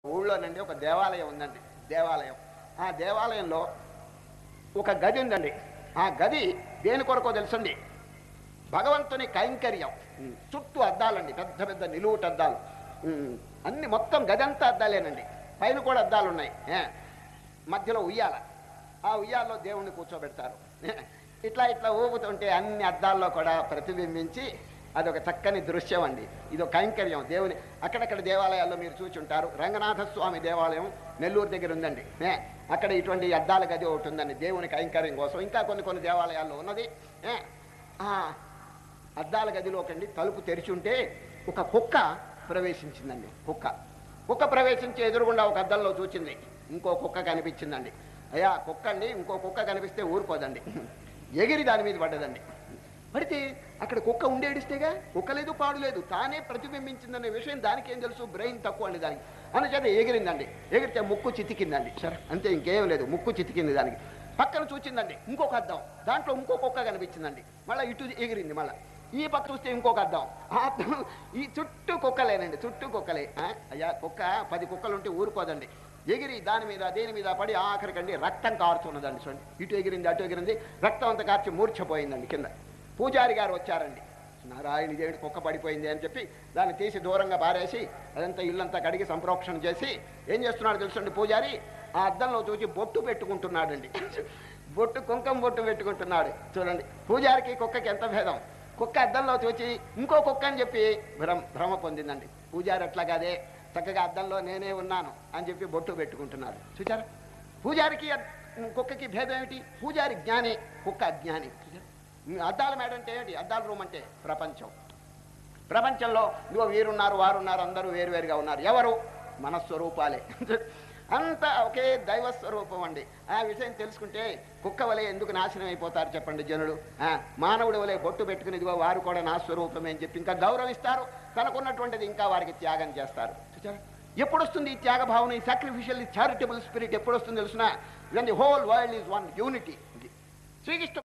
ఊళ్ళోనండి ఒక దేవాలయం ఉందండి దేవాలయం ఆ దేవాలయంలో ఒక గది ఉందండి ఆ గది దేని కొరకో తెలుసండి భగవంతుని కైంకర్యం ఉమ్, చుట్టూ అద్దాలండి పెద్ద పెద్ద నిలువుట అద్దాలు ఉమ్, అన్ని మొత్తం గది అంతా అద్దాలేనండి పైన కూడా అద్దాలు ఉన్నాయి ఏ, మధ్యలో ఉయ్యాల ఆ ఉయ్యాల్లో దేవుణ్ణి కూర్చోబెడతారు ఏ, ఇట్లా ఇట్లా ఊపుతుంటే అన్ని అద్దాల్లో కూడా ప్రతిబింబించి అదొక చక్కని దృశ్యం అండి ఇది ఒక కైంకర్యం దేవుని అక్కడక్కడ దేవాలయాల్లో మీరు చూసి ఉంటారు రంగనాథ స్వామి దేవాలయం నెల్లూరు దగ్గర ఉందండి ఏ, అక్కడ ఇటువంటి అద్దాల గది ఒకటి ఉందండి దేవుని కైంకర్యం కోసం ఇంకా కొన్ని కొన్ని దేవాలయాల్లో ఉన్నది ఏ, ఆ అద్దాల గదిలోకండి తలుపు తెరిచి ఉంటే ఒక కుక్క ప్రవేశించిందండి కుక్క కుక్క ప్రవేశించి ఎదురుగుండా ఒక అద్దంలో చూచింది ఇంకో కుక్క కనిపించిందండి అయ్యా కుక్క అండి ఇంకో కుక్క కనిపిస్తే ఊరుకోదండి ఎగిరి దాని మీద పడ్డదండి పడితే అక్కడ కుక్క ఉండేడిస్తేగా కుక్క లేదు పాడు లేదు తానే ప్రతిబింబించిందనే విషయం దానికి ఏం తెలుసు బ్రెయిన్ తక్కువ అండి దానికి అందుచేత ఎగిరిందండి ఎగిరితే ముక్కు చితికిందండి సరే అంతే ఇంకేం లేదు ముక్కు చితికింది దానికి పక్కన చూచిందండి ఇంకొక అద్దం దాంట్లో ఇంకో కుక్క కనిపించిందండి మళ్ళీ ఇటు ఎగిరింది మళ్ళీ ఈ పక్క చూస్తే ఇంకొక అద్దం ఆ అద్దం ఈ చుట్టూ కుక్కలేనండి చుట్టూ కుక్కలే ఆ, అయ్యా కుక్క పది కుక్కలు ఉంటే ఊరుకోదండి ఎగిరి దాని మీద దేని మీద పడి ఆఖరికండి రక్తం కారుతున్నదండి చూడండి ఇటు ఎగిరింది అటు ఎగిరింది రక్తం అంతా కార్చి మూర్ఛపోయిందండి కింద పూజారి గారు వచ్చారండి నారాయణ దేవుడి కుక్క పడిపోయింది అని చెప్పి దాన్ని తీసి దూరంగా పారేసి అదంతా ఇల్లంతా కడిగి సంప్రోక్షణ చేసి ఏం చేస్తున్నాడు తెలుసండి పూజారి ఆ అద్దంలో చూసి బొట్టు పెట్టుకుంటున్నాడండి బొట్టు కుంకం బొట్టు పెట్టుకుంటున్నాడు చూడండి పూజారికి కుక్కకి ఎంత భేదం కుక్క అద్దంలో చూచి ఇంకో కుక్క అని చెప్పి భ్రమ భ్రమ పొందిందండి పూజారి అట్లా కాదే చక్కగా అద్దంలో నేనే ఉన్నాను అని చెప్పి బొట్టు పెట్టుకుంటున్నాడు చూచారా పూజారికి అద్- కుక్కకి భేదం ఏమిటి పూజారి జ్ఞాని కుక్క అజ్ఞాని చూచారా? అద్దాల మేడ అంటే ఏంటి అద్దాల రూమ్ అంటే ప్రపంచం ప్రపంచంలో ఇదిగో వీరున్నారు వారున్నారు అందరూ వేరువేరుగా ఉన్నారు ఎవరు మన స్వరూపాలే అంతా ఒకే దైవ స్వరూపం అండి ఆ విషయం తెలుసుకుంటే కుక్క వలె ఎందుకు నాశనం అయిపోతారు చెప్పండి జనుడు ఆ, మానవుడి వలె బొట్టు పెట్టుకుని ఇదిగో వారు కూడా నా స్వరూపమే అని చెప్పి ఇంకా గౌరవిస్తారు తనకున్నటువంటిది ఇంకా వారికి త్యాగం చేస్తారు చూచారా ఎప్పుడు వస్తుంది ఈ త్యాగ భావన ఈ సాక్రిఫిషియల్ చారిటబుల్ స్పిరిట్ ఎప్పుడు వస్తుంది తెలుసిన when the whole world is one unity Srikrishna